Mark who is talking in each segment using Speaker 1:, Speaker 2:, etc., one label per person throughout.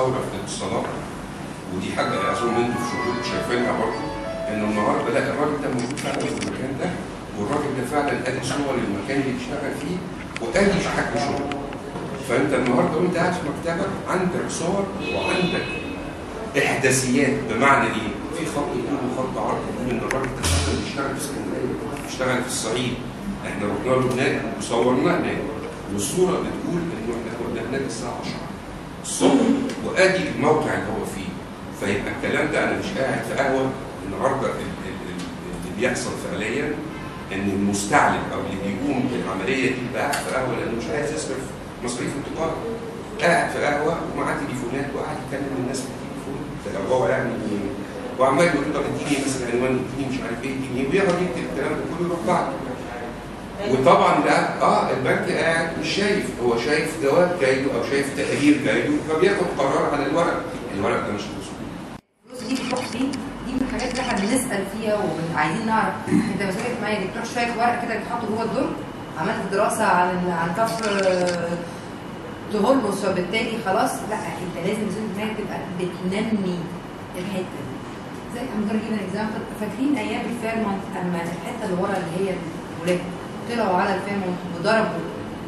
Speaker 1: ثوره في الاتصالات ودي حاجه اظن انتوا في شغلكم شايفينها برضه انه النهارده لا الراجل ده موجود فعلا في المكان ده والراجل ده فعلا ادي صور للمكان اللي بيشتغل فيه وادي حجم شغله فانت النهارده وانت قاعد في مكتبك عندك صور وعندك احداثيات بمعنى ايه؟ في خط طول وخط عرض يقول ان الراجل ده فعلا بيشتغل في اسكندريه بيشتغل في الصعيد احنا رحنا له هناك وصورناه هناك والصوره بتقول انه احنا كنا هناك الساعه 10 الصبح وادي الموقع اللي هو فيه فيبقى الكلام ده انا مش قاعد في قهوه النهارده ال- ال- ال- اللي بيحصل فعليا ان المستعلم او اللي بيقوم بالعمليه دي بقى قاعد في قهوه لانه مش عايز يصرف مصاريف التجاره قاعد في قهوه ومعاه تليفونات وقاعد يكلم الناس في التليفون ده لو هو يعني وعمال يقول له طب اديني مثلا عنوان اديني مش عارف ايه اديني ويقعد يكتب الكلام ده كله يروح بعد وطبعا ده اه البنك قاعد مش شايف هو شايف جواب جاي له او شايف تقرير جاي له فبياخد قرار على الورق الورق ده مش مظبوط
Speaker 2: الفلوس دي بتروح فين؟ دي من الحاجات اللي احنا بنسال فيها وعايزين نعرف انت مسؤوليه اجتماعيه دي بتروح شويه ورق كده بيتحطوا جوه الدرج عملت دراسه عن عن كفر آه، تهرمس وبالتالي خلاص لا انت لازم مسؤوليه اجتماعيه تبقى بتنمي الحته دي زي I'm gonna give an example فاكرين ايام الفيرمونت اما الحته اللي ورا اللي هي الولاد طلعوا على الفيرمونت وضربوا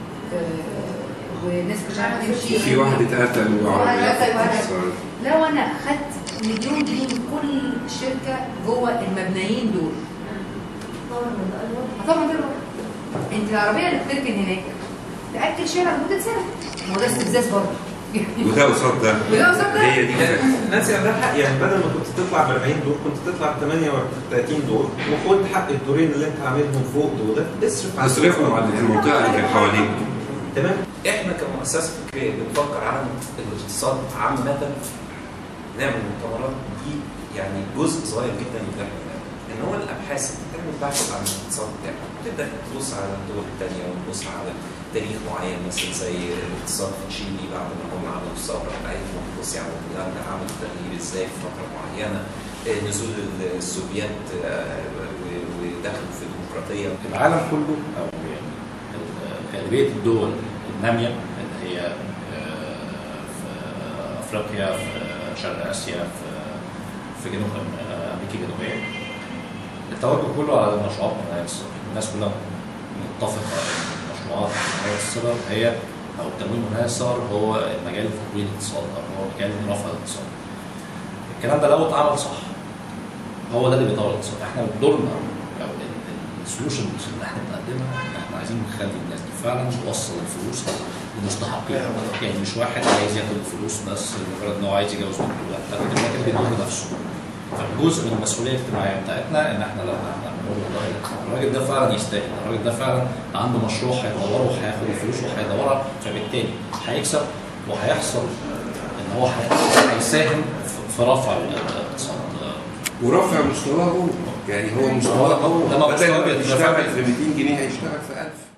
Speaker 2: آه، والناس مش عارفه تمشي
Speaker 1: في واحد اتقتل
Speaker 2: واحد اتقتل وواحد-
Speaker 1: وعربية
Speaker 2: لو انا خدت مليون جنيه من كل شركه جوه المبنيين دول طبعا ده الوضع. انت العربيه اللي بتركن هناك تاكل شارع وتتسرق ما هو ده استفزاز برضه
Speaker 1: وده قصاد ده
Speaker 2: وده قصاد ده.
Speaker 1: هي دي الفكرة.
Speaker 3: نانسي عندها حق يعني بدل ما كنت تطلع ب 40 دور كنت تطلع ب 38 دور وخد حق الدورين اللي انت عاملهم فوق دول اصرف على
Speaker 1: تصرفهم على المنطقه اللي كانت حواليك
Speaker 3: تمام
Speaker 4: احنا كمؤسسه فكريه بنفكر على الاقتصاد عامه نعمل مؤتمرات دي يعني جزء صغير جدا من اللي احنا بنعمله ان هو الابحاث اللي بتعمل بحث عن الاقتصاد بتاعك تبدا تبص على الدول الثانيه وتبص على تاريخ معين مثلا زي الاقتصاد في تشيلي بعد ما هم عملوا الثوره بتاعتهم تبص على هولندا عملوا تغيير ازاي في فتره معينه آه، نزول السوفيات آه، و- ودخلوا في الديمقراطيه
Speaker 5: العالم كله او يعني ال- غالبيه الدول الناميه اللي هي آه، في افريقيا في شرق اسيا في في جنوب أم- امريكا الجنوبيه التوجه كله على المشروعات مناهيه الصغر الناس كلها متفقه ان المشروعات مناهيه الصغر هي او التمويل مناهي الصغر هو مجال تطوير الاقتصاد او هو مجال رفع الاقتصاد الكلام ده لو اتعمل صح هو ده اللي بيطور الاقتصاد احنا دورنا او السولوشنز اللي احنا بنقدمها ان احنا عايزين نخلي الناس دي فعلا توصل الفلوس للمستحقين يعني مش واحد عايز ياخد الفلوس بس لمجرد ان هو عايز يجوز بنته لا ده كده كده بيضر نفسه فجزء من المسؤوليه الاجتماعيه بتاعتنا ان احنا لما احنا بنقول والله الراجل ده فعلا يستاهل الراجل ده فعلا عنده مشروع هيطوره وهياخد الفلوس وهيدورها فبالتالي هيكسب وهيحصل ان هو هي- هيساهم في- في رفع الاقتصاد
Speaker 1: ورفع مستواه هو يعني هو مستواه هو
Speaker 5: ده ما
Speaker 1: بدل
Speaker 5: مستواه
Speaker 1: ما
Speaker 5: بيترفع
Speaker 1: يشتغل
Speaker 5: بيه.
Speaker 1: في 200 جنيه هيشتغل في 1000